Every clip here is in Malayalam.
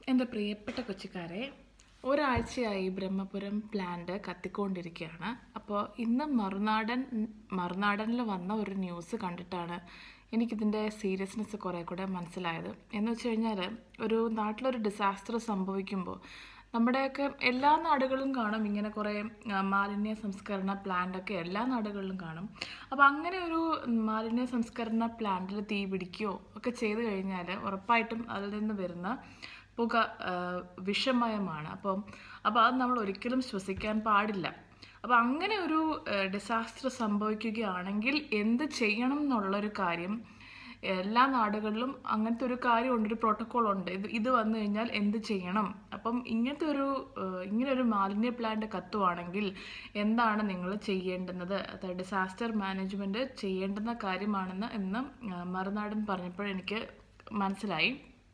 എൻ്റെ പ്രിയപ്പെട്ട കൊച്ചിക്കാരെ ഒരാഴ്ചയായി ബ്രഹ്മപുരം പ്ലാന്റ് കത്തിക്കൊണ്ടിരിക്കുകയാണ് അപ്പോൾ ഇന്ന് മറുനാടൻ മറുനാടനിൽ വന്ന ഒരു ന്യൂസ് കണ്ടിട്ടാണ് എനിക്കിതിൻ്റെ സീരിയസ്നെസ് കുറേ കൂടെ മനസ്സിലായത് എന്ന് വെച്ച് കഴിഞ്ഞാൽ ഒരു നാട്ടിലൊരു ഡിസാസ്റ്റർ സംഭവിക്കുമ്പോൾ നമ്മുടെയൊക്കെ എല്ലാ നാടുകളിലും കാണും ഇങ്ങനെ കുറേ ആ, മാലിന്യ സംസ്കരണ പ്ലാന്റൊക്കെ എല്ലാ നാടുകളിലും കാണും അപ്പോൾ അങ്ങനെ ഒരു മാലിന്യ സംസ്കരണ പ്ലാന്റിൽ തീ പിടിക്കുകയോ ഒക്കെ ചെയ്തു കഴിഞ്ഞാൽ ഉറപ്പായിട്ടും അതിൽ നിന്ന് വരുന്ന പുക ആ, വിഷമയമാണ് അപ്പം അപ്പോൾ അത് നമ്മൾ ഒരിക്കലും ശ്വസിക്കാൻ പാടില്ല അപ്പോൾ അങ്ങനെ ഒരു ഡിസാസ്റ്റർ സംഭവിക്കുകയാണെങ്കിൽ എന്ത് ചെയ്യണം എന്നുള്ളൊരു കാര്യം എല്ലാ നാടുകളിലും അങ്ങനത്തെ ഒരു കാര്യമുണ്ട് ഒരു പ്രോട്ടോക്കോൾ ഉണ്ട് ഇത് ഇത് വന്നു കഴിഞ്ഞാൽ എന്ത് ചെയ്യണം അപ്പം ഇങ്ങനത്തെ ഒരു ഏഹ്, ഇങ്ങനെ ഒരു മാലിന്യ പ്ലാന്റ് കത്തുവാണെങ്കിൽ എന്താണ് നിങ്ങൾ ചെയ്യേണ്ടുന്നത് അത് ഡിസാസ്റ്റർ മാനേജ്മെൻറ്റ് ചെയ്യേണ്ടുന്ന കാര്യമാണെന്ന് എന്ന് ഏഹ്, മറുനാടൻ പറഞ്ഞപ്പോൾ എനിക്ക് മനസ്സിലായി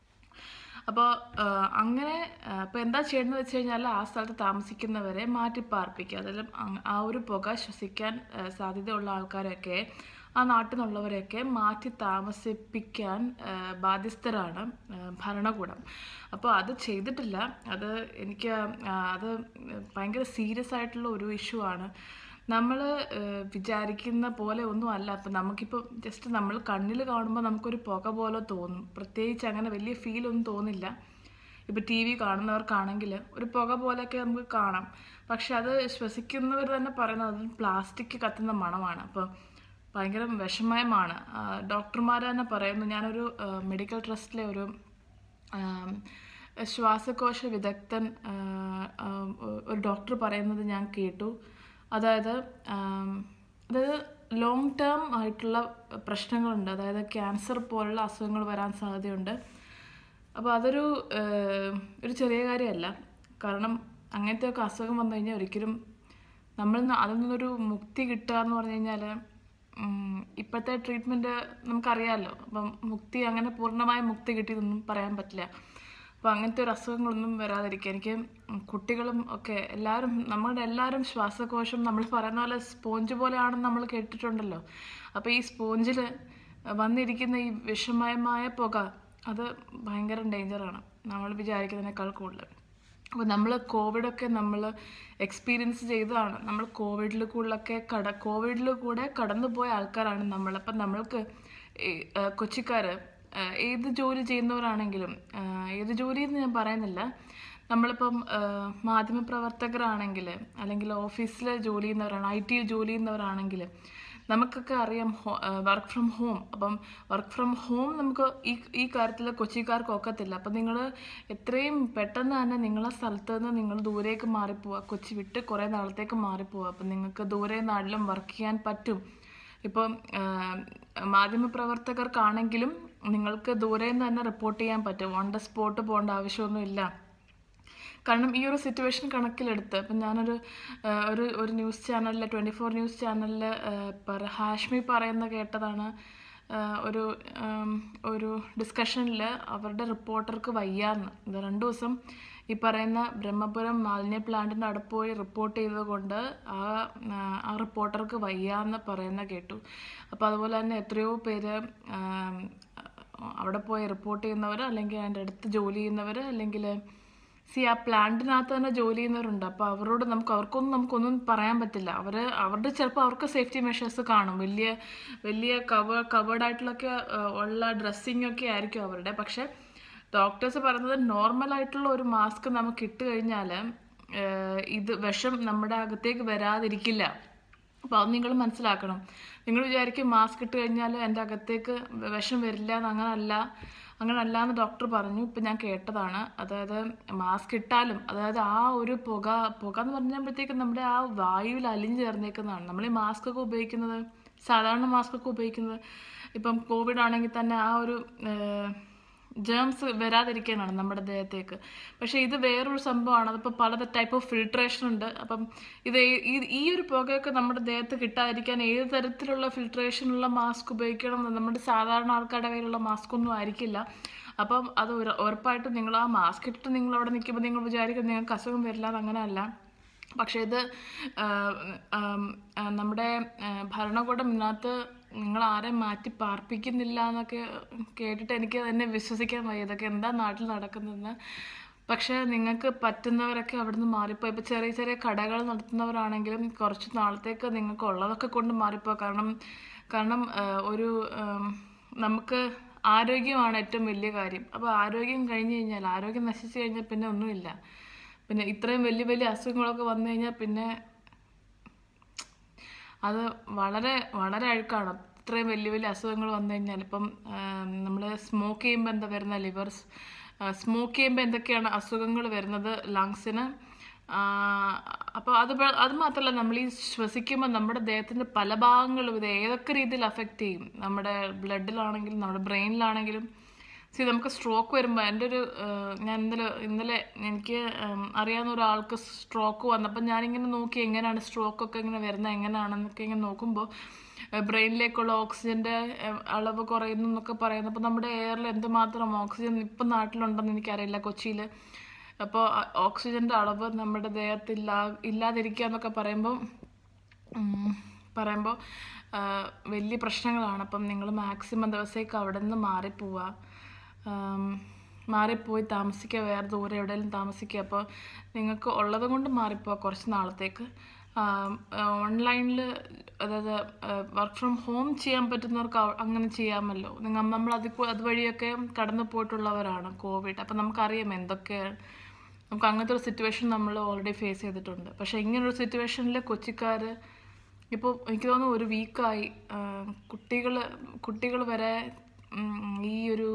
അപ്പോൾ അങ്ങനെ അപ്പോൾ എന്താ ചെയ്യേണ്ടതെന്ന് വെച്ച് കഴിഞ്ഞാൽ ആ സ്ഥലത്ത് താമസിക്കുന്നവരെ മാറ്റി പാർപ്പിക്കുക അതിലും അങ് ആ ഒരു പുക ശ്വസിക്കാൻ ആ, സാധ്യതയുള്ള ആൾക്കാരൊക്കെ ആ നാട്ടിൽ നിന്നുള്ളവരെയൊക്കെ മാറ്റി താമസിപ്പിക്കാൻ ആ, ബാധ്യസ്ഥരാണ് ആ, ഭരണകൂടം അപ്പോൾ അത് ചെയ്തിട്ടില്ല അത് എനിക്ക് ആ, അത് ഭയങ്കര സീരിയസ് ആയിട്ടുള്ള ഒരു ഇഷ്യൂ ആണ് നമ്മൾ വിചാരിക്കുന്ന പോലെ ഒന്നും അല്ല അപ്പം നമുക്കിപ്പോൾ ജസ്റ്റ് നമ്മൾ കണ്ണിൽ കാണുമ്പോൾ നമുക്കൊരു പുക പോലെ തോന്നും പ്രത്യേകിച്ച് അങ്ങനെ വലിയ ഫീൽ ഒന്നും തോന്നില്ല ഇപ്പോൾ ടി വി കാണുന്നവർക്കാണെങ്കിൽ ഒരു പുക പോലെയൊക്കെ നമുക്ക് കാണാം പക്ഷെ അത് ശ്വസിക്കുന്നവർ തന്നെ പറയുന്നത് അത് പ്ലാസ്റ്റിക് കത്തുന്ന മണമാണ് അപ്പോൾ ഭയങ്കര വിഷമയമാണ് ഡോക്ടർമാർ തന്നെ പറയുന്നു ഞാനൊരു മെഡിക്കൽ ട്രസ്റ്റിലെ ഒരു ആം, ശ്വാസകോശ വിദഗ്ധൻ ആ, ആ, ഒരു ഡോക്ടർ പറയുന്നത് ഞാൻ കേട്ടു അതായത് ആം, അതായത് ലോങ് ടേം ആയിട്ടുള്ള പ്രശ്നങ്ങളുണ്ട് അതായത് ക്യാൻസർ പോലുള്ള അസുഖങ്ങൾ വരാൻ സാധ്യതയുണ്ട് അപ്പോൾ അതൊരു ഏഹ്, ഒരു ചെറിയ കാര്യമല്ല കാരണം അങ്ങനത്തെയൊക്കെ അസുഖം വന്നു കഴിഞ്ഞാൽ ഒരിക്കലും നമ്മൾ ന- അതിൽ നിന്നൊരു മുക്തി കിട്ടുക എന്ന് പറഞ്ഞു കഴിഞ്ഞാൽ ഇപ്പോഴത്തെ ട്രീറ്റ്മെൻറ്റ് നമുക്കറിയാമല്ലോ അപ്പം മുക്തി അങ്ങനെ പൂർണ്ണമായ മുക്തി കിട്ടിയതൊന്നും പറയാൻ പറ്റില്ല അപ്പോൾ അങ്ങനത്തെ ഒരു അസുഖങ്ങളൊന്നും വരാതിരിക്കുക എനിക്ക് കുട്ടികളും ഒക്കെ എല്ലാവരും നമ്മുടെ എല്ലാവരും ശ്വാസകോശം നമ്മൾ പറയുന്ന പോലെ സ്പോഞ്ച് പോലെയാണെന്ന് നമ്മൾ കേട്ടിട്ടുണ്ടല്ലോ അപ്പോൾ ഈ സ്പോഞ്ചിൽ വന്നിരിക്കുന്ന ഈ വിഷമയമായ പുക അത് ഭയങ്കര ഡേഞ്ചറാണ് നമ്മൾ വിചാരിക്കുന്നതിനേക്കാൾ കൂടുതൽ അപ്പോൾ നമ്മൾ കോവിഡൊക്കെ നമ്മൾ എക്സ്പീരിയൻസ് ചെയ്തതാണ് നമ്മൾ കോവിഡിൽ കൂടെയൊക്കെ കട കോവിഡിൽ കൂടെ കടന്നുപോയ ആൾക്കാരാണ് നമ്മൾ അപ്പം നമ്മൾക്ക് കൊച്ചിക്കാർ ഏത് ജോലി ചെയ്യുന്നവരാണെങ്കിലും ആ, ഏത് ജോലി എന്ന് ഞാൻ പറയുന്നില്ല നമ്മളിപ്പം ആ, മാധ്യമപ്രവർത്തകരാണെങ്കിൽ അല്ലെങ്കിൽ ഓഫീസിൽ ജോലി ചെയ്യുന്നവരാണ് ഐ ടിയിൽ ജോലി ചെയ്യുന്നവരാണെങ്കിൽ നമുക്കൊക്കെ അറിയാം വർക്ക് ഫ്രം ഹോം അപ്പം വർക്ക് ഫ്രം ഹോം നമുക്ക് ഈ ഈ കാര്യത്തിൽ കൊച്ചിക്കാർക്ക് ഒക്കത്തില്ല അപ്പം നിങ്ങൾ എത്രയും പെട്ടെന്ന് തന്നെ നിങ്ങളെ സ്ഥലത്ത് നിന്ന് നിങ്ങൾ ദൂരേക്ക് മാറിപ്പോവുക കൊച്ചി വിട്ട് കുറേ നാളത്തേക്ക് മാറിപ്പോവുക അപ്പം നിങ്ങൾക്ക് ദൂരെ നാട്ടിലും വർക്ക് ചെയ്യാൻ പറ്റും ഇപ്പം മാധ്യമപ്രവർത്തകർക്കാണെങ്കിലും നിങ്ങൾക്ക് ദൂരെ നിന്ന് തന്നെ റിപ്പോർട്ട് ചെയ്യാൻ പറ്റും ഓൺ ദ സ്പോട്ട് പോകേണ്ട ആവശ്യമൊന്നുമില്ല കാരണം ഈ ഒരു സിറ്റുവേഷൻ കണക്കിലെടുത്ത് ഇപ്പം ഞാനൊരു ആ, ഒരു ഒരു ന്യൂസ് ചാനലിൽ ട്വൻറ്റി ഫോർ ന്യൂസ് ചാനലിൽ ഹാഷ്മി പറയുന്ന കേട്ടതാണ് ആ, ഒരു ആം, ഒരു ഡിസ്കഷനിൽ അവരുടെ റിപ്പോർട്ടർക്ക് വയ്യാന്ന് ഇത് രണ്ട് ദിവസം ഈ പറയുന്ന ബ്രഹ്മപുരം മാലിന്യ പ്ലാന്റിൻ്റെ അവിടെ പോയി റിപ്പോർട്ട് ചെയ്തത് കൊണ്ട് ആ ആ, ആ റിപ്പോർട്ടർക്ക് വയ്യാന്ന് പറയുന്ന കേട്ടു അപ്പോൾ അതുപോലെ തന്നെ എത്രയോ പേര് ആം, അവിടെ പോയി റിപ്പോർട്ട് ചെയ്യുന്നവർ അല്ലെങ്കിൽ അതിൻ്റെ അടുത്ത് ജോലി ചെയ്യുന്നവർ അല്ലെങ്കിൽ സി ആ പ്ലാന്റിനകത്ത് തന്നെ ജോലി ചെയ്യുന്നവരുണ്ട് അപ്പോൾ അവരോട് നമുക്ക് അവർക്കൊന്നും നമുക്കൊന്നും പറയാൻ പറ്റില്ല അവർ അവരുടെ ചിലപ്പോൾ അവർക്ക് സേഫ്റ്റി മെഷേഴ്സ് കാണും വലിയ വലിയ കവർ കവേർഡ് ആയിട്ടുള്ളൊക്കെ ആ, ഉള്ള ഡ്രസ്സിങ് ഒക്കെ ആയിരിക്കും അവരുടെ പക്ഷേ ഡോക്ടേഴ്സ് പറയുന്നത് നോർമൽ ആയിട്ടുള്ള ഒരു മാസ്ക് നമുക്ക് ഇട്ട് കഴിഞ്ഞാൽ ഇത് വിഷം നമ്മുടെ അകത്തേക്ക് വരാതിരിക്കില്ല അപ്പോൾ അത് നിങ്ങൾ മനസ്സിലാക്കണം നിങ്ങൾ വിചാരിക്കും മാസ്ക് ഇട്ട് കഴിഞ്ഞാൽ എൻ്റെ അകത്തേക്ക് വിഷം വരില്ല എന്ന് അങ്ങനല്ല അങ്ങനല്ല എന്ന് ഡോക്ടർ പറഞ്ഞു ഇപ്പം ഞാൻ കേട്ടതാണ് അതായത് മാസ്ക് ഇട്ടാലും അതായത് ആ ഒരു പുക പുക എന്ന് പറഞ്ഞപ്പോഴത്തേക്കും നമ്മുടെ ആ വായുവിൽ അലിഞ്ഞു ചേർന്നേക്കുന്നതാണ് നമ്മൾ ഈ മാസ്ക് ഒക്കെ ഉപയോഗിക്കുന്നത് സാധാരണ മാസ്ക് ഒക്കെ ഉപയോഗിക്കുന്നത് ഇപ്പം കോവിഡ് ആണെങ്കിൽ തന്നെ ആ ഒരു ജേംസ് വരാതിരിക്കാനാണ് നമ്മുടെ ദേഹത്തേക്ക് പക്ഷേ ഇത് വേറൊരു സംഭവമാണ് അതിപ്പോൾ പല ടൈപ്പ് ഓഫ് ഫിൽട്രേഷൻ ഉണ്ട് അപ്പം ഇത് ഈ- ഈ- ഈ ഒരു പുകയൊക്കെ നമ്മുടെ ദേഹത്ത് കിട്ടാതിരിക്കാൻ ഏത് തരത്തിലുള്ള ഫിൽട്രേഷനുള്ള മാസ്ക് ഉപയോഗിക്കണം എന്ന് നമ്മുടെ സാധാരണ ആൾക്കാരുടെ കയ്യിലുള്ള മാസ്ക് ഒന്നും ആയിരിക്കില്ല അപ്പം അത് ഉറ- ഉറപ്പായിട്ടും നിങ്ങൾ ആ മാസ്ക് ഇട്ടിട്ട് നിങ്ങൾ അവിടെ നിൽക്കുമ്പോൾ നിങ്ങൾ വിചാരിക്കും നിങ്ങൾക്ക് അസുഖം വരില്ല എന്ന് അങ്ങനെയല്ല പക്ഷേ ഇത് ആ, ആം, ആ, നമ്മുടെ ആ, ഭരണകൂടം ഇതിനകത്ത് നിങ്ങൾ ആരെയും മാറ്റി പാർപ്പിക്കുന്നില്ല എന്നൊക്കെ കേട്ടിട്ട് എനിക്ക് തന്നെ വിശ്വസിക്കാൻ വയ്യ ഇതൊക്കെ എന്താ നാട്ടിൽ നടക്കുന്നതെന്ന് പക്ഷേ നിങ്ങൾക്ക് പറ്റുന്നവരൊക്കെ അവിടുന്ന് മാറിപ്പോയി ഇപ്പോൾ ചെറിയ ചെറിയ കടകൾ നടത്തുന്നവരാണെങ്കിലും കുറച്ച് നാളത്തേക്ക് നിങ്ങൾക്ക് ഉള്ളതൊക്കെ കൊണ്ട് മാറിപ്പോ കാരണം കാരണം ആ, ഒരു ആം, നമുക്ക് ആരോഗ്യമാണ് ഏറ്റവും വലിയ കാര്യം അപ്പോൾ ആരോഗ്യം കഴിഞ്ഞ് കഴിഞ്ഞാൽ ആരോഗ്യം നശിച്ചു കഴിഞ്ഞാൽ പിന്നെ ഒന്നുമില്ല പിന്നെ ഇത്രയും വലിയ വലിയ അസുഖങ്ങളൊക്കെ വന്നു കഴിഞ്ഞാൽ പിന്നെ അത് വളരെ വളരെ അഴുക്കാണ് ഇത്രയും വലിയ വലിയ അസുഖങ്ങൾ വന്നു കഴിഞ്ഞാൽ ഇപ്പം നമ്മൾ സ്മോക്ക് ചെയ്യുമ്പോൾ എന്താ വരുന്ന ലിവർ സ്മോക്ക് ചെയ്യുമ്പോൾ എന്തൊക്കെയാണ് അസുഖങ്ങൾ വരുന്നത് ലങ്സിന് അപ്പോൾ അത് പ- അത് മാത്രമല്ല നമ്മൾ ഈ ശ്വസിക്കുമ്പോൾ നമ്മുടെ ദേഹത്തിൻ്റെ പല ഭാഗങ്ങളും ഇത് ഏതൊക്കെ രീതിയിൽ അഫക്റ്റ് ചെയ്യും നമ്മുടെ ബ്ലഡിലാണെങ്കിലും നമ്മുടെ ബ്രെയിനിലാണെങ്കിലും സി നമുക്ക് സ്ട്രോക്ക് വരുമ്പോൾ എൻ്റെ ഒരു ഏഹ്, ഞാൻ ഇന്നലെ ഇന്നലെ എനിക്ക് ഉം, അറിയാവുന്ന ഒരാൾക്ക് സ്ട്രോക്ക് വന്നപ്പോൾ ഞാനിങ്ങനെ നോക്കി എങ്ങനെയാണ് സ്ട്രോക്കൊക്കെ ഇങ്ങനെ വരുന്നത് എങ്ങനെയാണെന്നൊക്കെ ഇങ്ങനെ നോക്കുമ്പോൾ ബ്രെയിനിലേക്കുള്ള ഓക്സിജൻ്റെ അളവ് കുറയുന്നു എന്നൊക്കെ പറയുന്നു അപ്പോൾ നമ്മുടെ എയറിൽ എന്തുമാത്രം ഓക്സിജൻ ഇപ്പം നാട്ടിലുണ്ടെന്ന് എനിക്കറിയില്ല കൊച്ചിയിൽ അപ്പോൾ ഓക്സിജൻ്റെ അളവ് നമ്മുടെ ദേഹത്തില്ല ഇല്ലാതിരിക്കുക എന്നൊക്കെ പറയുമ്പോൾ ഉം, പറയുമ്പോൾ ആ, വലിയ പ്രശ്നങ്ങളാണ് അപ്പം നിങ്ങൾ മാക്സിമം ദിവസത്തേക്ക് അവിടെ നിന്ന് മാറിപ്പോവുക ആം, മാറിപ്പോയി താമസിക്കുക വേറെ ദൂരെ എവിടെയെങ്കിലും താമസിക്കുക അപ്പോൾ നിങ്ങൾക്ക് ഉള്ളത് കൊണ്ട് മാറിപ്പോവുക കുറച്ച് നാളത്തേക്ക് ഓൺലൈനിൽ അതായത് വർക്ക് ഫ്രം ഹോം ചെയ്യാൻ പറ്റുന്നവർക്ക് അവ- അങ്ങനെ ചെയ്യാമല്ലോ നിങ്ങൾ നമ്മൾ അത് അതുവഴിയൊക്കെ കടന്നു പോയിട്ടുള്ളവരാണ് കോവിഡ് അപ്പം നമുക്കറിയാം എന്തൊക്കെ നമുക്ക് അങ്ങനത്തെ ഒരു സിറ്റുവേഷൻ നമ്മൾ ഓൾറെഡി ഫേസ് ചെയ്തിട്ടുണ്ട് പക്ഷേ ഇങ്ങനൊരു സിറ്റുവേഷനിൽ കൊച്ചിക്കാർ ഇപ്പോൾ എനിക്ക് തോന്നുന്നു ഒരു വീക്കായി കുട്ടികൾ കുട്ടികൾ വരെ ഉം, ഈ ഒരു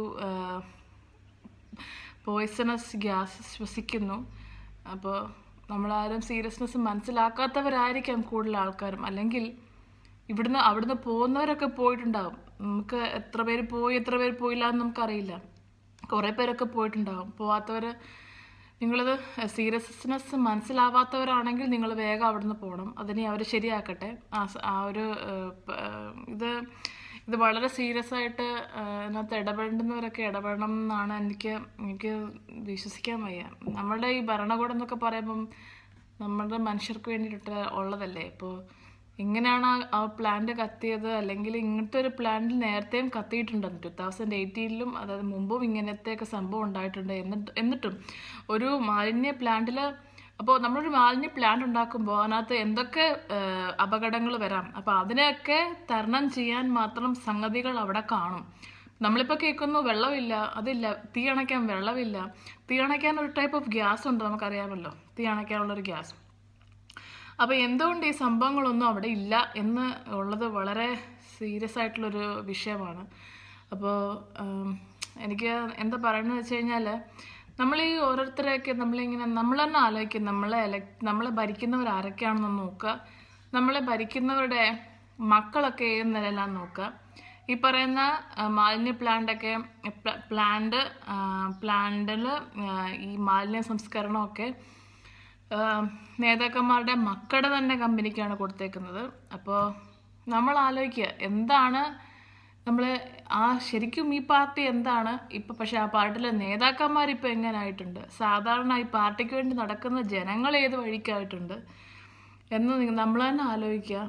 പോയ്സണസ് ഗ്യാസ് ശ്വസിക്കുന്നു അപ്പോൾ നമ്മളാരും സീരിയസ്നെസ് മനസ്സിലാക്കാത്തവരായിരിക്കാം കൂടുതൽ ആൾക്കാരും അല്ലെങ്കിൽ ഇവിടുന്ന് അവിടുന്ന് പോകുന്നവരൊക്കെ പോയിട്ടുണ്ടാവും നമുക്ക് എത്ര പേര് പോയി എത്ര പേര് പോയില്ല എന്ന് നമുക്കറിയില്ല കുറേ പേരൊക്കെ പോയിട്ടുണ്ടാവും പോവാത്തവർ നിങ്ങളത് സീരിയസ്നെസ് മനസ്സിലാവാത്തവരാണെങ്കിൽ നിങ്ങൾ വേഗം അവിടുന്ന് പോകണം അതിനെ അവർ ശരിയാക്കട്ടെ ആ സ- ആ ഒരു ഏഹ്, പ- ഏഹ്, ഇത് ഇത് വളരെ സീരിയസ് ആയിട്ട് ഏഹ്, ഇതിനകത്ത് ഇടപെടേണ്ടുന്നവരൊക്കെ ഇടപെടണം എന്നാണ് എനിക്ക് എനിക്ക് വിശ്വസിക്കാൻ വയ്യ നമ്മുടെ ഈ ഭരണകൂടം എന്നൊക്കെ പറയുമ്പം നമ്മുടെ മനുഷ്യർക്ക് വേണ്ടിയിട്ട് ഉള്ളതല്ലേ ഇപ്പോൾ എങ്ങനെയാണ് ആ- ആ പ്ലാന്റ് കത്തിയത് അല്ലെങ്കിൽ ഇങ്ങനത്തെ ഒരു പ്ലാന്റിൽ നേരത്തെയും കത്തിയിട്ടുണ്ടെന്ന് ടു തൗസൻഡ് എയ്റ്റീനിലും അതായത് മുമ്പും ഇങ്ങനത്തെയൊക്കെ സംഭവം ഉണ്ടായിട്ടുണ്ട് എന്നിട്ട് എന്നിട്ടും ഒരു മാലിന്യ പ്ലാന്റിൽ അപ്പോൾ നമ്മളൊരു മാലിന്യ പ്ലാന്റ് ഉണ്ടാക്കുമ്പോൾ അതിനകത്ത് എന്തൊക്കെ അപകടങ്ങൾ വരാം അപ്പോൾ അതിനെയൊക്കെ തരണം ചെയ്യാൻ മാത്രം സംഗതികൾ അവിടെ കാണും നമ്മളിപ്പോൾ കേൾക്കുന്നു വെള്ളമില്ല അതില്ല തീ അണയ്ക്കാൻ വെള്ളമില്ല തീ അണയ്ക്കാൻ ഒരു ടൈപ്പ് ഓഫ് ഗ്യാസ് ഉണ്ട് നമുക്കറിയാമല്ലോ തീ അണയ്ക്കാനുള്ളൊരു ഗ്യാസ് അപ്പോൾ എന്തുകൊണ്ട് ഈ സംഭവങ്ങളൊന്നും അവിടെ ഇല്ല എന്ന് ഉള്ളത് വളരെ സീരിയസ് ആയിട്ടുള്ളൊരു വിഷയമാണ് അപ്പോൾ എനിക്ക് എന്താ പറയുന്നത് വെച്ച് കഴിഞ്ഞാൽ നമ്മൾ ഈ ഓരോരുത്തരെയൊക്കെ നമ്മളിങ്ങനെ നമ്മൾ തന്നെ ആലോചിക്കും നമ്മളെ എലക് നമ്മളെ ഭരിക്കുന്നവർ ആരൊക്കെയാണെന്ന് നോക്കുക നമ്മളെ ഭരിക്കുന്നവരുടെ മക്കളൊക്കെ ഏത് നിലയിലാന്ന് നോക്കുക ഈ പറയുന്ന ആ, മാലിന്യ പ്ലാന്റൊക്കെ പ്ലാന്റ് പ്ലാന്റിൽ ഈ മാലിന്യ സംസ്കരണമൊക്കെ ആഹ് നേതാക്കന്മാരുടെ മക്കളുടെ തന്നെ കമ്പനിക്കാണ് കൊടുത്തേക്കുന്നത് അപ്പോൾ നമ്മൾ ആലോചിക്കുക എന്താണ് നമ്മൾ ആ ശരിക്കും ഈ പാർട്ടി എന്താണ് ഇപ്പം പക്ഷെ ആ പാർട്ടിയിലെ നേതാക്കന്മാർ ഇപ്പം എങ്ങനായിട്ടുണ്ട് സാധാരണ ഈ പാർട്ടിക്ക് വേണ്ടി നടക്കുന്ന ജനങ്ങൾ ഏത് വഴിക്കായിട്ടുണ്ട് എന്ന് നമ്മൾ തന്നെ ആലോചിക്കുക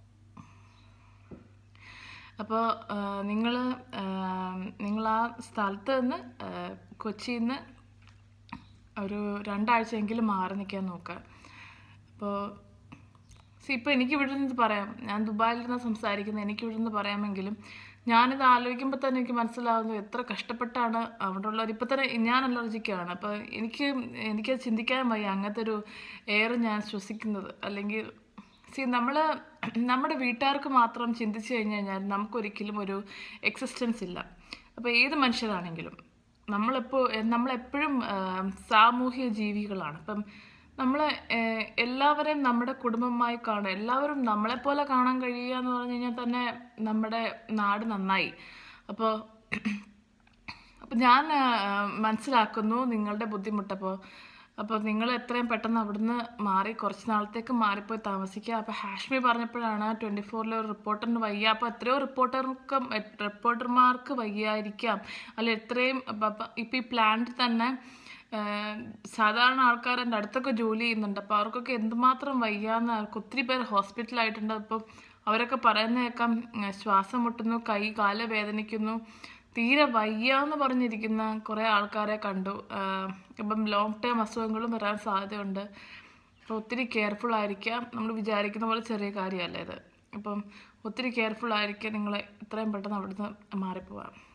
അപ്പോൾ നിങ്ങൾ നിങ്ങൾ ആ സ്ഥലത്ത് നിന്ന് ആഹ് കൊച്ചിയിൽ നിന്ന് ഒരു രണ്ടാഴ്ചയെങ്കിലും മാറി നിൽക്കാൻ നോക്കുക അപ്പോൾ സി ഇപ്പോൾ എനിക്ക് ഇവിടെ നിന്ന് പറയാം ഞാൻ ദുബായിൽ നിന്ന് സംസാരിക്കുന്നത് എനിക്ക് ഇവിടെ നിന്ന് പറയാമെങ്കിലും ഞാനിത് ആലോചിക്കുമ്പോൾ തന്നെ എനിക്ക് മനസ്സിലാവുന്നു എത്ര കഷ്ടപ്പെട്ടാണ് അവിടെ ഉള്ളവർ ഇപ്പോൾ തന്നെ ഞാൻ അലർജിക്കാണ് അപ്പോൾ എനിക്ക് എനിക്ക് ചിന്തിക്കാൻ വയ്യ അങ്ങനത്തെ ഒരു എയർ ഞാൻ ശ്വസിക്കുന്നത് അല്ലെങ്കിൽ സി നമ്മൾ നമ്മുടെ വീട്ടുകാർക്ക് മാത്രം ചിന്തിച്ചു കഴിഞ്ഞ് കഴിഞ്ഞാൽ നമുക്കൊരിക്കലും ഒരു എക്സിസ്റ്റൻസ് ഇല്ല അപ്പോൾ ഏത് മനുഷ്യരാണെങ്കിലും നമ്മളെപ്പോൾ നമ്മളെപ്പോഴും ആം, സാമൂഹ്യ ജീവികളാണ് അപ്പം നമ്മൾ എല്ലാവരെയും നമ്മുടെ കുടുംബമായി കാണുക എല്ലാവരും നമ്മളെപ്പോലെ കാണാൻ കഴിയുക എന്ന് പറഞ്ഞു കഴിഞ്ഞാൽ തന്നെ നമ്മുടെ നാട് നന്നായി അപ്പോൾ അപ്പം ഞാൻ ആ, മനസ്സിലാക്കുന്നു നിങ്ങളുടെ ബുദ്ധിമുട്ടപ്പോൾ അപ്പോൾ നിങ്ങൾ എത്രയും പെട്ടെന്ന് അവിടുന്ന് മാറി കുറച്ച് നാളത്തേക്ക് മാറിപ്പോയി താമസിക്കുക അപ്പോൾ ഹാഷ്മി പറഞ്ഞപ്പോഴാണ് ട്വൻറ്റി ഫോറിലെ ഒരു റിപ്പോർട്ടറിന് വയ്യ അപ്പോൾ എത്രയോ റിപ്പോർട്ടർക്ക് റിപ്പോർട്ടർമാർക്ക് വയ്യായിരിക്കാം അല്ല എത്രയും ഇപ്പം ഈ പ്ലാന്റ് തന്നെ ആ, സാധാരണ ആൾക്കാർ എൻ്റെ അടുത്തൊക്കെ ജോലി ചെയ്യുന്നുണ്ട് അപ്പോൾ അവർക്കൊക്കെ എന്തുമാത്രം വയ്യാന്ന് അവർക്ക് ഒത്തിരി പേര് ഹോസ്പിറ്റലായിട്ടുണ്ട് അപ്പോൾ അവരൊക്കെ പറയുന്ന കേൾക്കാം ഉം, ശ്വാസം മുട്ടുന്നു കൈ കാല് വേദനിക്കുന്നു തീരെ വയ്യാന്ന് പറഞ്ഞിരിക്കുന്ന കുറേ ആൾക്കാരെ കണ്ടു ആഹ് ഇപ്പം ലോങ് ടേം അസുഖങ്ങളും വരാൻ സാധ്യതയുണ്ട് അപ്പോൾ ഒത്തിരി കെയർഫുൾ ആയിരിക്കാം നമ്മൾ വിചാരിക്കുന്ന പോലെ ചെറിയ കാര്യമല്ല ഇത് അപ്പം ഒത്തിരി കെയർഫുൾ ആയിരിക്കാം നിങ്ങൾ എത്രയും പെട്ടെന്ന് അവിടുന്ന് മാറിപ്പോവാം